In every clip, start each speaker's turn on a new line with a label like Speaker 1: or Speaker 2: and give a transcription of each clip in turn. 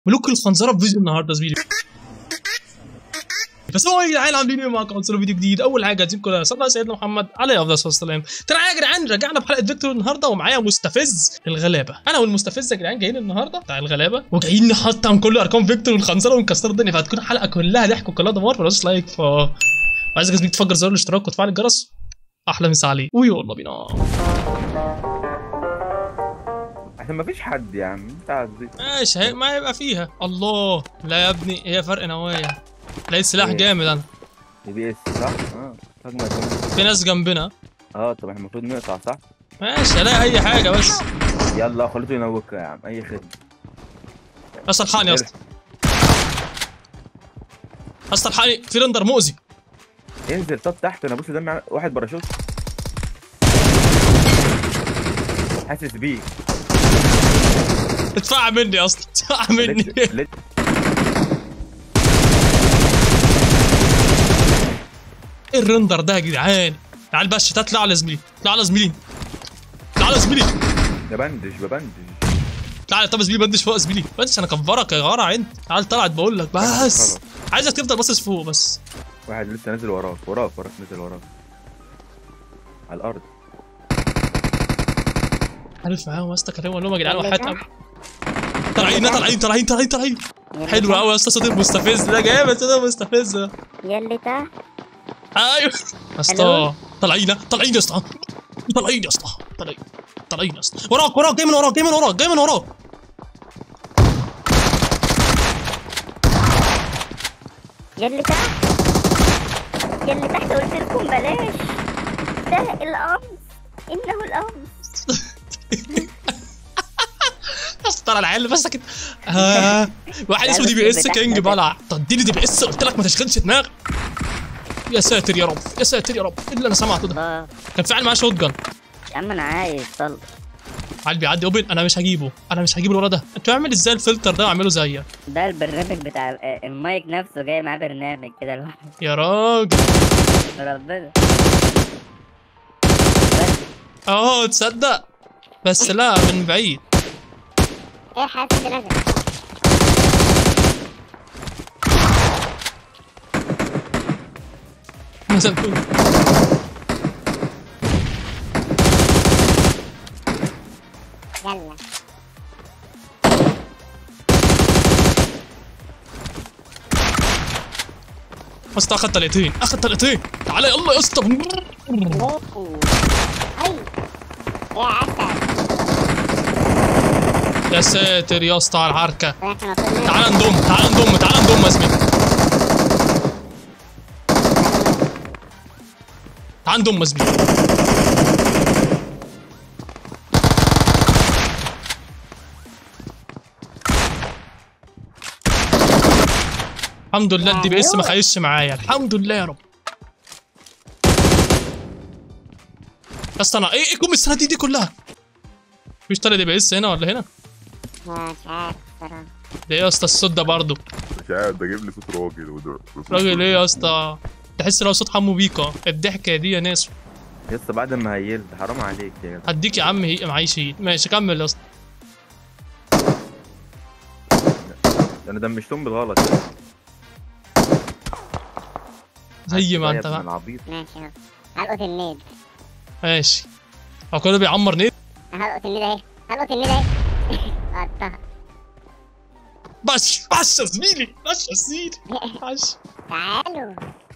Speaker 1: ملوك الخنزره في فيديو النهارده زميلي بس هو يا جدعان عاملين ايه معاكم خنزره فيديو جديد اول حاجه عايزين كلها صلى على سيدنا محمد عليه افضل الصلاه والسلام ترى يا جدعان رجعنا بحلقه فيكتور النهارده ومعايا مستفز الغلابه انا والمستفز يا جدعان جايين النهارده بتاع الغلابه وجايين نحطم كل ارقام فيكتور والخنزره ونكسر الدنيا فهتكون الحلقه كلها ضحك وكلها دمار فلوش لايك ف وعايزك زميلي تفجر زر الاشتراك وتفعل الجرس احلى مسا عليك ويلا بينا
Speaker 2: عشان مفيش حد يا عم انت عزيز
Speaker 1: ماشي هي- ما يبقى فيها الله لا يا ابني هي فرق نوايا لقيت سلاح
Speaker 2: إيه؟
Speaker 1: جامد انا
Speaker 2: دي بي اس صح؟ اه هجمة يكون
Speaker 1: في ناس جنبنا
Speaker 2: اه طب احنا المفروض نقطع صح؟
Speaker 1: ماشي الاقي اي حاجه بس
Speaker 2: يلا خليته ينوك يا عم اي خدمة
Speaker 1: بس الحقني يا اسطى بس الحقني في رندر مؤذي
Speaker 2: انزل طب تحت انا بص دم واحد باراشوت حاسس بيك
Speaker 1: ادفع مني اصلا ادفع مني
Speaker 2: لت- لت-
Speaker 1: ايه الرندر ده يا جدعان تعال بس تطلع على زميلي اطلع على زميلي اطلع على زميلي
Speaker 2: ببندج ببندج
Speaker 1: تعال طب زميلي بندش فوق زميلي بندش انا كفرك يا غرع انت تعال طلعت بقول لك بس
Speaker 2: خلاص.
Speaker 1: عايزك تفضل باصص فوق بس
Speaker 2: واحد لسه نازل وراك وراك وراك نازل وراك على الارض
Speaker 1: عارف معاهم يا اسطى كلام لهم يا جدعان وحياة طالعين طالعين طالعين طالعين طالعين حلو قوي يا اسطى صوت المستفز ده جامد صوت المستفز ده
Speaker 3: يلي تحت
Speaker 1: ايوه يا اسطى طالعين طالعين يا اسطى طالعين يا اسطى طالعين طالعين يا اسطى وراك وراك جاي من وراك جاي من وراك جاي من وراك
Speaker 3: يلي تحت يلي تحت قلت لكم بلاش ده القمص انه القمص
Speaker 1: يا اسطى طلع العيال بس كده آه. واحد اسمه دي بي اس كينج بلع طب اديني دي بي اس قلت لك ما تشغلش دماغك يا ساتر يا رب يا ساتر يا رب ايه اللي انا سمعته ده
Speaker 3: الله
Speaker 1: كان في عيل معاه شوت جن
Speaker 3: يا عم انا عايز طلق
Speaker 1: عيل بيعدي اوبن انا مش هجيبه انا مش هجيب الولد ده انت اعمل ازاي الفلتر ده واعمله زيك
Speaker 3: ده البرنامج بتاع ال- المايك نفسه جاي معاه برنامج كده لوحده
Speaker 1: يا راجل
Speaker 3: ربنا
Speaker 1: اه تصدق بس لا من بعيد
Speaker 3: ايه حاسس نزل
Speaker 1: مثلا تقول
Speaker 3: يلا
Speaker 1: اسطى اخد طلقتين اخد طلقتين تعالى يلا يا اسطى
Speaker 3: اي يا عسل
Speaker 1: يا ساتر يا اسطى على العركه
Speaker 3: واحنا المفروض
Speaker 1: تعالى نضم تعالى نضم تعالى نضم يا زميلي تعالى نضم يا زميلي الحمد لله الدي بي اس ما خايش معايا الحمد لله يا رب يا اسطى انا ايه ايه كم السنه دي دي كلها مفيش تاني دي بي اس هنا ولا هنا
Speaker 3: مش عارف بصراحة
Speaker 1: ده ايه يا اسطى الصوت ده برضه
Speaker 4: مش عارف ده جايب لي صوت راجل وده صوت
Speaker 1: راجل ايه يا اسطى تحس لو صوت حمو بيكا الضحكه دي يا ناس
Speaker 2: لسه بعد ما هيلت حرام عليك يا جدع
Speaker 1: هديك يا عم هي معيش هي ماشي كمل يا اسطى
Speaker 2: انا دمشتهم بالغلط
Speaker 1: زي ما
Speaker 2: يا
Speaker 1: انت
Speaker 2: ابن
Speaker 1: بقى
Speaker 2: العبيط
Speaker 3: ماشي يلا هلقط النيد
Speaker 1: ماشي هو كله بيعمر نيت
Speaker 3: هلقط النيد اهي هلقط النيد اهي قطها
Speaker 1: بس بس يا زميلي بس يا زميلي بس
Speaker 3: تعالوا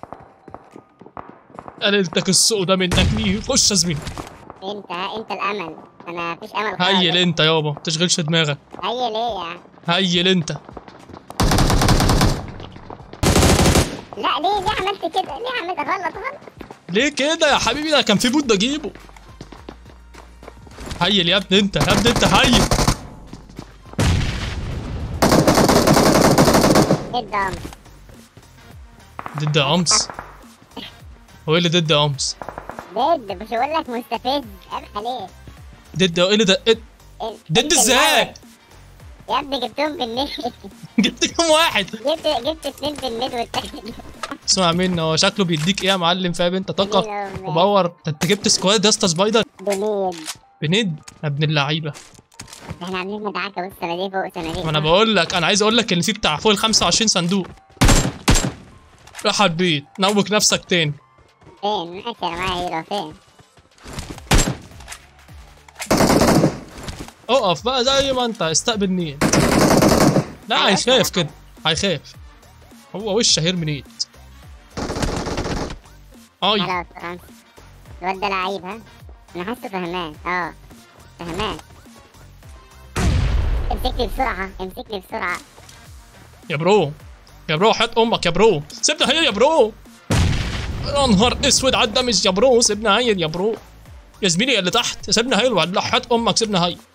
Speaker 1: انا اديتك السوق ده منك مين خش يا زميلي
Speaker 3: انت انت الامل انا مفيش امل خالص
Speaker 1: هيل انت يابا ما تشغلش دماغك
Speaker 3: هيل ايه يا
Speaker 1: هيل انت
Speaker 3: لا ليه ليه عملت كده ليه عملت غلط غلط
Speaker 1: ليه كده يا حبيبي ده كان في بود اجيبه هيل يا ابني انت يا ابني انت هيل
Speaker 3: ضد امر
Speaker 1: ضد امس هو ايه اللي ضد امس
Speaker 3: ضد مش بقول لك مستفز ابخ ليه
Speaker 1: ضد ايه اللي ده إيه؟
Speaker 3: انت-
Speaker 1: ضد
Speaker 3: انت
Speaker 1: ازاي
Speaker 3: الأول. يا ابني جبتهم بالنت
Speaker 1: جبت كام واحد
Speaker 3: جبت جبت اتنين بالنت والتاني
Speaker 1: اسمع مني هو شكله بيديك ايه يا معلم فاهم انت طاقه
Speaker 3: بنيد.
Speaker 1: وباور ده انت جبت سكواد يا اسطى سبايدر
Speaker 3: بنيد
Speaker 1: بند يا ابن اللعيبه
Speaker 3: احنا عاملين مدعكه بص صناديق فوق صناديق
Speaker 1: ما انا بقول لك انا عايز اقول لك ان في بتاع فوق ال 25 صندوق راح على البيت نوك نفسك تاني
Speaker 3: فين ماشي انا معايا هيرو فين
Speaker 1: اقف بقى زي ما انت استقبل نيت لا هيخاف كده هيخاف هو وش هيرمي نيت اي
Speaker 3: خلاص فرنسا الواد ده لعيب ها انا حاسه فهمان اه فهمان امسكني بسرعه امسكني بسرعه
Speaker 1: يا برو يا برو حط امك يا برو سيبنا هي يا برو يا نهار اسود على الدمج يا برو سيبنا هي يا برو يا زميلي اللي تحت سيبنا هي ولا حط امك سيبنا هي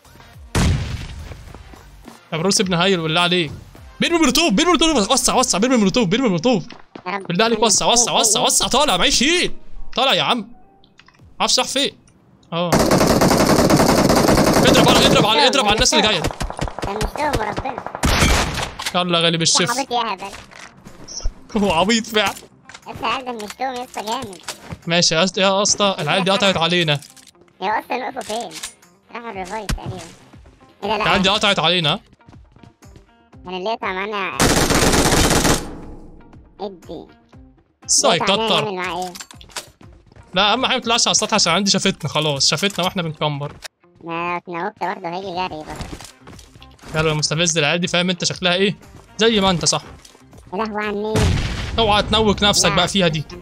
Speaker 1: يا برو سيبنا هي بالله عليك بيرمي مولوتوف بيرمي مولوتوف وسع وسع بيرمي مولوتوف بيرمي مولوتوف
Speaker 3: يا رب
Speaker 1: بالله عليك وسع وسع وسع وسع طالع معيش هيل طالع يا عم عارف صح فين اه اضرب على اضرب على اضرب على الناس اللي جايه دي
Speaker 3: ده مش توم وربنا
Speaker 1: يلا غالب
Speaker 3: يا
Speaker 1: الشيف
Speaker 3: حبيبتي يا هبل
Speaker 1: هو عبيط فعلا
Speaker 3: يا اسطى العيال ده مش توم يا اسطى جامد
Speaker 1: ماشي يا اسطى يا اسطى العيال دي قطعت علينا
Speaker 3: هي اصلا وقفوا فين؟ راحوا الريفايف تقريبا ايه ده لا
Speaker 1: العيال دي قطعت علينا
Speaker 3: كان اللي يقطع معانا ادي
Speaker 1: ازاي
Speaker 3: يقطع علينا
Speaker 1: كتر
Speaker 3: نعمل معاه ايه؟
Speaker 1: لا اهم حاجه ما تطلعش على السطح عشان عندي شافتنا خلاص شافتنا واحنا بنكمبر
Speaker 3: ما اتنوكت برضه هيجي جري برضه
Speaker 1: يلا يا مستفز العيال دي فاهم انت شكلها ايه زي ما انت صح
Speaker 3: يا لهوي على النيل
Speaker 1: اوعى تنوك نفسك بقى فيها دي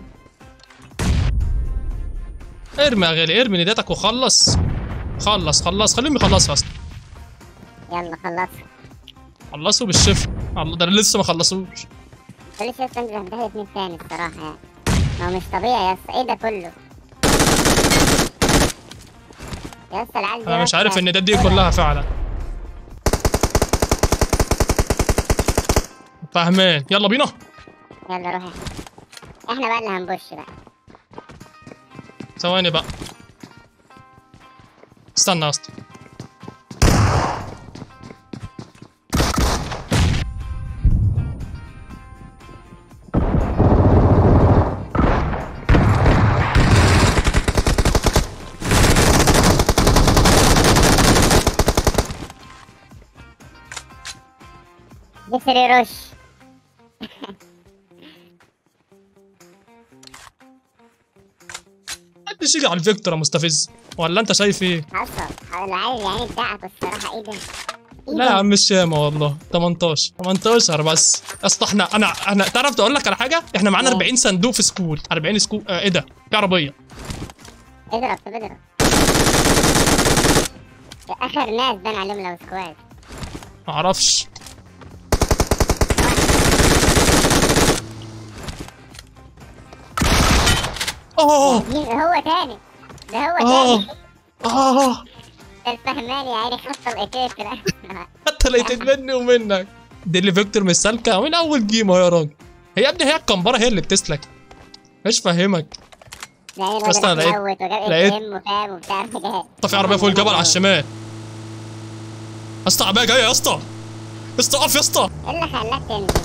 Speaker 1: ارمي يا غالي ارمي نداتك وخلص خلص خلص خليهم يخلصوا اصلا
Speaker 3: يلا خلص
Speaker 1: خلصوا بالشفا الله ده أنا لسه ما خلصوش
Speaker 3: كل شويه تنزل ده اتنين تاني الصراحه يعني ما هو مش طبيعي يا اسطى ايه ده كله؟ يا اسطى العيال دي
Speaker 1: انا مش
Speaker 3: يا
Speaker 1: عارف
Speaker 3: اسطى
Speaker 1: ان ده دي كلها فعلا فاهمان يلا بينا
Speaker 3: يلا روح احنا احنا بقى اللي هنبش بقى
Speaker 1: ثواني بقى استنى يا اسطى
Speaker 3: جسري رش
Speaker 1: محدش يجي على الفيكتور يا مستفز ولا انت شايف ايه
Speaker 3: حصل العيال يعني اتدعكوا الصراحه ايه ده؟ إيه
Speaker 1: لا يا
Speaker 3: ده؟
Speaker 1: عم مش ياما والله 18 18 بس يا اسطى احنا انا انا تعرف تقول لك على حاجه احنا معانا
Speaker 3: ايه؟
Speaker 1: 40 صندوق في سكول 40 سكول آه ايه ده في عربيه
Speaker 3: اضرب طب اضرب ده اخر ناس بان عليهم لو سكواد
Speaker 1: ما اعرفش اه
Speaker 3: مين هو تاني ده هو
Speaker 1: اه
Speaker 3: تاني
Speaker 1: اه
Speaker 3: ده الفهمان يا عيني خط الايتين في الآخر.
Speaker 1: حتى لقيت مني ومنك دي اللي فيكتور مش سالكه من اول جيم أهو يا راجل هي يا ابني هي الكمبره هي اللي بتسلك مش فاهمك
Speaker 3: ده عيني الواد
Speaker 1: بس أنا
Speaker 3: راح
Speaker 1: لقيت-
Speaker 3: يموت وجاب
Speaker 1: لقيت-
Speaker 3: ام وفاهم وبتاع حاجات
Speaker 1: طب في عربيه فوق الجبل على الشمال يا اسطى عربيه جايه يا اسطى يا اسطى اقف يا اسطى
Speaker 3: ايه اللي خلاك تنزل؟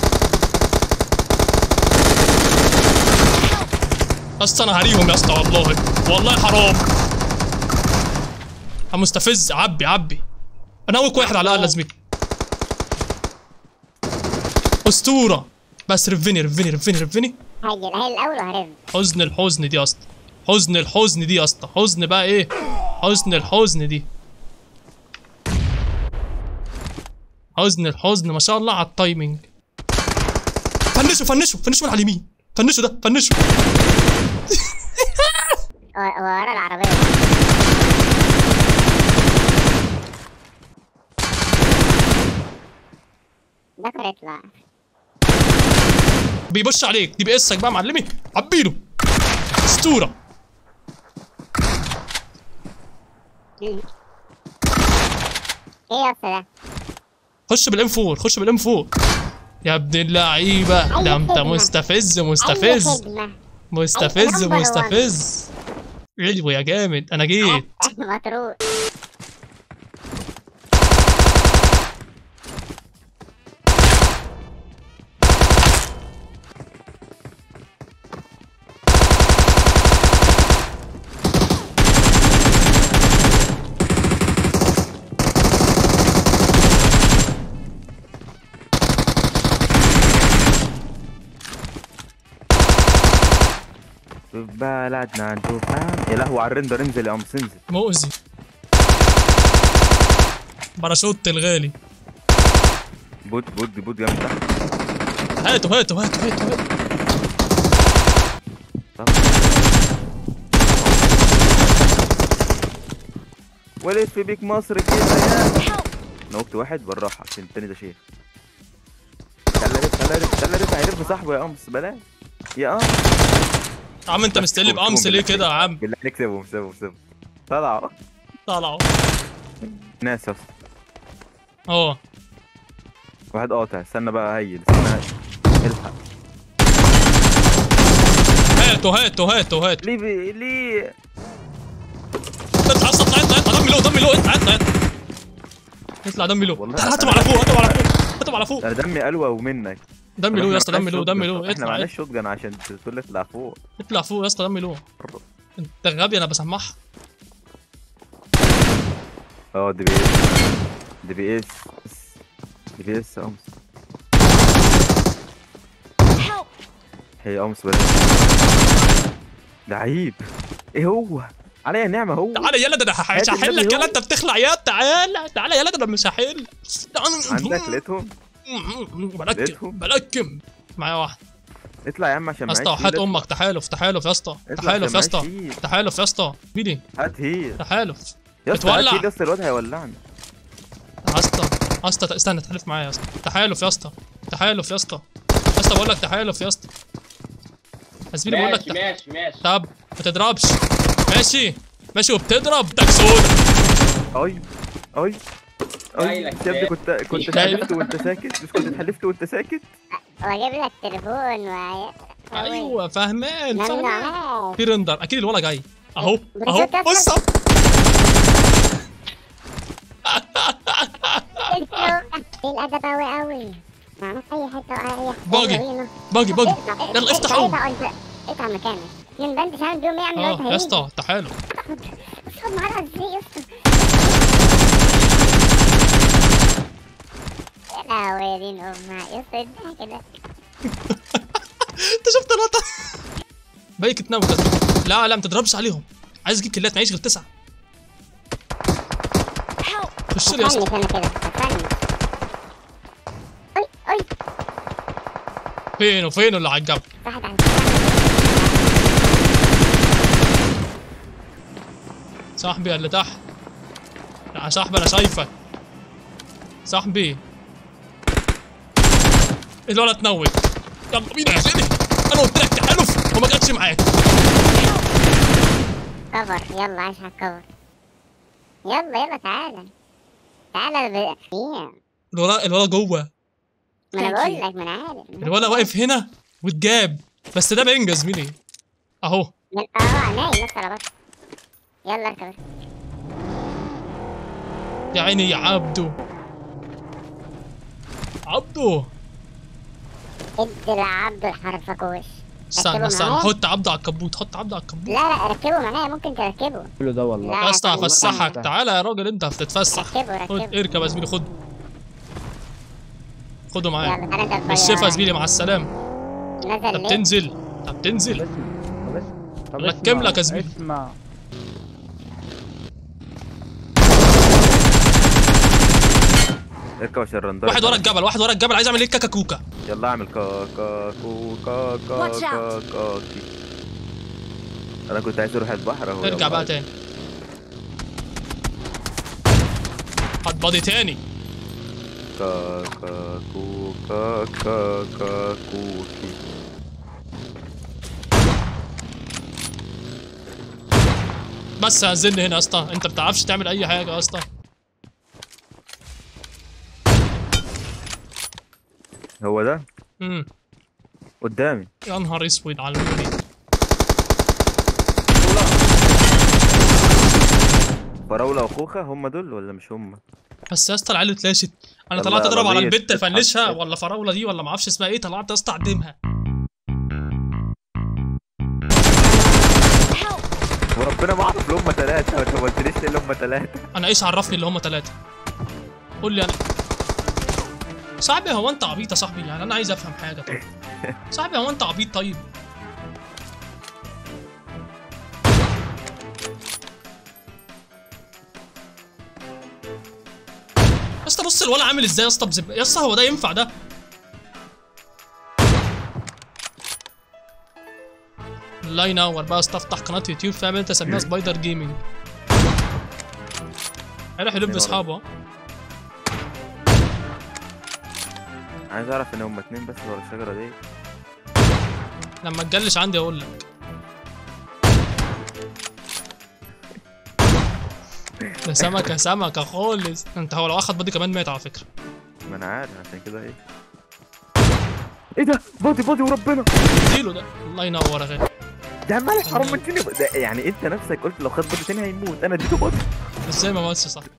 Speaker 1: يا اسطى انا هريهم يا اسطى والله والله حرام يا مستفز عبي عبي انا اول واحد على الاقل يا زميلي اسطوره بس رفني رفني رفني رفني
Speaker 3: هيجي هي الاول وهرب
Speaker 1: حزن الحزن دي يا اسطى حزن الحزن دي يا اسطى حزن بقى ايه حزن الحزن دي حزن الحزن ما شاء الله على التايمينج فنشوا فنشوا فنشوا من على اليمين فنشوا ده فنشوا
Speaker 3: هو هو ورا العربيه ذكر يطلع
Speaker 1: بيبش عليك دي بيقسك بقى معلمي عبيله اسطوره
Speaker 3: ايه يا اسطى ده؟
Speaker 1: خش بالام 4 خش بالام 4 يا ابن اللعيبه ده انت
Speaker 3: خدمة.
Speaker 1: مستفز
Speaker 3: أي
Speaker 1: مستفز
Speaker 3: خدمة
Speaker 1: مستفز
Speaker 3: number one.
Speaker 1: مستفز حلو يا جامد انا جيت
Speaker 3: مطروح
Speaker 2: في بلدنا نشوف أم- يا لهوي على الرندر انزل يا قمص انزل
Speaker 1: مؤذي باراشوت الغالي
Speaker 2: بوت بوت بوت جامد تحت
Speaker 1: هاتوا هاتوا هاتوا هاتوا هاتوا
Speaker 2: طب. ولف بيك مصر كده يا نوكت واحد بالراحة عشان التاني ده شيخ خلى رف خلى رف خلى رف هيرف صاحبه يا قمص بلاش يا قمص
Speaker 1: يا عم انت مستقل بقمص ليه كده يا عم
Speaker 2: بالله عليك سيبهم سيبهم سيبهم طلعوا
Speaker 1: طلعوا
Speaker 2: ناس يا اسطى
Speaker 1: اه
Speaker 2: واحد قاطع استنى بقى هيل استنى هيل. الحق
Speaker 1: هاتوا هاتوا هاتوا هاتوا
Speaker 2: ليه بي... ليه
Speaker 1: اطلع اصلا اطلع اطلع اطلع دمي له دمي له اطلع اطلع اطلع اطلع دمي له
Speaker 2: والله
Speaker 1: تعال هاتهم
Speaker 2: أنا-
Speaker 1: على فوق هاتهم على فوق هاتهم على فوق
Speaker 2: انا دمي قلوة ومنك
Speaker 1: دمي له يا اسطى
Speaker 2: إحنا
Speaker 1: دمي له
Speaker 2: معناش
Speaker 1: دمي
Speaker 2: شوت
Speaker 1: له
Speaker 2: جن. احنا
Speaker 1: اطلع
Speaker 2: معناش شوت جن عشان تقول لي اطلع فوق
Speaker 1: اطلع فوق يا اسطى دمي له انت غبي انا بسمعها
Speaker 2: اه دي بي اس دي بي اس دي بي اس يا قمص هي قمص بلاش ده عيب ايه هو عليا نعمة هو
Speaker 1: تعالى يلا ده انا هح- مش
Speaker 2: هات
Speaker 1: هحل لك
Speaker 2: النبي
Speaker 1: يلا
Speaker 2: هو.
Speaker 1: انت بتخلع يا تعالى تعالى يلا ده انا مش هحل
Speaker 2: عندك لقيتهم
Speaker 1: بلكم
Speaker 2: لقيتهم؟
Speaker 1: بلكم معايا واحد
Speaker 2: اطلع يا عم عشان
Speaker 1: يا اسطى
Speaker 2: معيش
Speaker 1: وحياة
Speaker 2: هيل.
Speaker 1: امك تحالف تحالف يا اسطى
Speaker 2: اطلع
Speaker 1: تحالف يا
Speaker 2: عشان
Speaker 1: اسطى
Speaker 2: معيش هيل.
Speaker 1: تحالف يا اسطى ميدي
Speaker 2: هات هيل
Speaker 1: تحالف
Speaker 2: يا اسطى هات
Speaker 1: بتولع.
Speaker 2: هيل يا اسطى الواد هيولعني
Speaker 1: يا اسطى يا اسطى استنى تحالف معايا يا اسطى تحالف يا اسطى تحالف يا اسطى يا اسطى بقول لك تحالف يا اسطى يا زميلي بقول لك
Speaker 5: ماشي ماشي ماشي
Speaker 1: طب ما تضربش ماشي ماشي وبتضرب تاكسون
Speaker 2: اي اي اي
Speaker 5: جايلك
Speaker 2: يا ابني
Speaker 5: إيه؟
Speaker 2: كنت كنت
Speaker 1: جاي-
Speaker 2: اتحلفت وانت ساكت مش كنت اتحلفت وانت ساكت
Speaker 3: واجيب لك تليفون و
Speaker 1: ايوه فاهمان فاهمان
Speaker 3: ممنوع
Speaker 1: في رندر اكيد الولا جاي اهو اهو
Speaker 3: بريزوت أصلاً.
Speaker 1: بص
Speaker 3: ايه الادب اوي اوي ما عملت اي حته اي حته
Speaker 1: باجي.
Speaker 3: يلا بينا.
Speaker 1: باجي باجي
Speaker 3: اطلع،
Speaker 1: يلا افتح
Speaker 3: اطلع،
Speaker 1: قوم
Speaker 3: اطلع، اطلع، اطلع مكانك من بند شان بيوم يعمل
Speaker 1: اه يا اسطى تعالوا
Speaker 3: خد معانا ازاي يا اسطى يا لهوي يا دين امها يا اسطى اديها كده
Speaker 1: انت شفت اللقطه بايك تنام لا لا ما تضربش عليهم عايز اجيب كلات معيش غير تسعه خش لي يا اسطى
Speaker 3: هتفنش انا كده هتفنش اي اي
Speaker 1: فين وفين اللي على الجبل
Speaker 3: واحد على
Speaker 1: صاحبي اللي تحت يا صاحبي انا شايفك صاحبي الولد تنوت يلا بينا يا سيدي انا قلت لك تحالف وما جاتش معاك
Speaker 3: كفر يلا عايش على الكفر يلا يلا تعالى تعالى ب... فين
Speaker 1: الولد الولد جوه
Speaker 3: ما انا بقول لك ما انا عارف
Speaker 1: الولد واقف هنا واتجاب بس ده بينجز ميلي اهو
Speaker 3: من- اه نايم بس على بطل يلا اركب
Speaker 1: يا عيني يا عبدو عبدو
Speaker 3: ادي لعبد الحرف كوش
Speaker 1: استنى
Speaker 3: ركبه
Speaker 1: استنى
Speaker 3: معايا؟
Speaker 1: حط عبده على الكبوت حط عبده على الكبوت
Speaker 3: لا لا ركبه معايا ممكن تركبه
Speaker 6: كله ده والله
Speaker 3: لا
Speaker 1: يا اسطى
Speaker 3: والله
Speaker 1: هفسحك
Speaker 3: لا.
Speaker 1: تعالى يا راجل انت هتتفسح
Speaker 3: ركبه
Speaker 1: خد
Speaker 3: ركبه
Speaker 1: اركب يا زميلي خد خده معايا
Speaker 3: يلا تعالى انت
Speaker 1: بالشفا يا زميلي مع السلامه
Speaker 3: نزل
Speaker 1: طب
Speaker 3: ليه؟
Speaker 1: تنزل طب تنزل
Speaker 6: طب اسمع طب
Speaker 1: ركب
Speaker 6: اسمع.
Speaker 1: لك يا زميلي.
Speaker 6: اسمع
Speaker 2: اركب عشان الرندر
Speaker 1: واحد ورا الجبل واحد ورا الجبل عايز اعمل ايه كاكا كوكا
Speaker 2: يلا اعمل كا كا كو كا كا
Speaker 7: Watch
Speaker 2: كا كا كي انا كنت عايز اروح البحر اهو
Speaker 1: ارجع
Speaker 2: يلا.
Speaker 1: بقى تاني هات بادي تاني
Speaker 2: كا كا كو كا كا كا كو كي
Speaker 1: بس هنزلني هنا يا اسطى انت ما بتعرفش تعمل اي حاجه يا اسطى
Speaker 2: هو ده
Speaker 1: امم
Speaker 2: قدامي
Speaker 1: يا نهار اسود على المولي
Speaker 2: فراولة وخوخة هم دول ولا مش هم؟
Speaker 1: بس يا اسطى العيال اتلاشت انا
Speaker 2: يلا
Speaker 1: طلعت
Speaker 2: يا
Speaker 1: اضرب على
Speaker 2: ربيع،
Speaker 1: البت
Speaker 2: اصحى.
Speaker 1: افنشها ولا فراوله دي ولا ما اعرفش اسمها ايه طلعت يا اسطى اعدمها
Speaker 2: وربنا ما اعرف اللي هم ثلاثة انت ما قلتليش ليه اللي هم ثلاثة
Speaker 1: انا ايش عرفني اللي هم ثلاثه قول لي انا صاحبي هو انت عبيط يا صاحبي يعني انا عايز افهم حاجه طيب صاحبي هو انت عبيط طيب بص الولا عامل ازاي يا اسطى بزب... يا اسطى هو ده ينفع ده الله ينور بقى استفتح قناه يوتيوب فاهم انت سميها سبايدر جيمنج هيروح يلف اصحابه ها؟
Speaker 2: عايز اعرف ان هما اتنين بس ورا الشجره دي
Speaker 1: لما تجلش عندي اقول لك ده سمكه سمكه خالص انت هو لو اخد بادي كمان مات على فكره
Speaker 2: ما انا عارف عشان كده ايه ايه ده بادي بادي وربنا
Speaker 1: اديله ده الله ينور يا غالي
Speaker 2: ده عمال حرام من تاني ده يعني انت نفسك قلت لو خد بادي تاني هيموت انا اديته بادي
Speaker 1: ازاي ما ماتش صح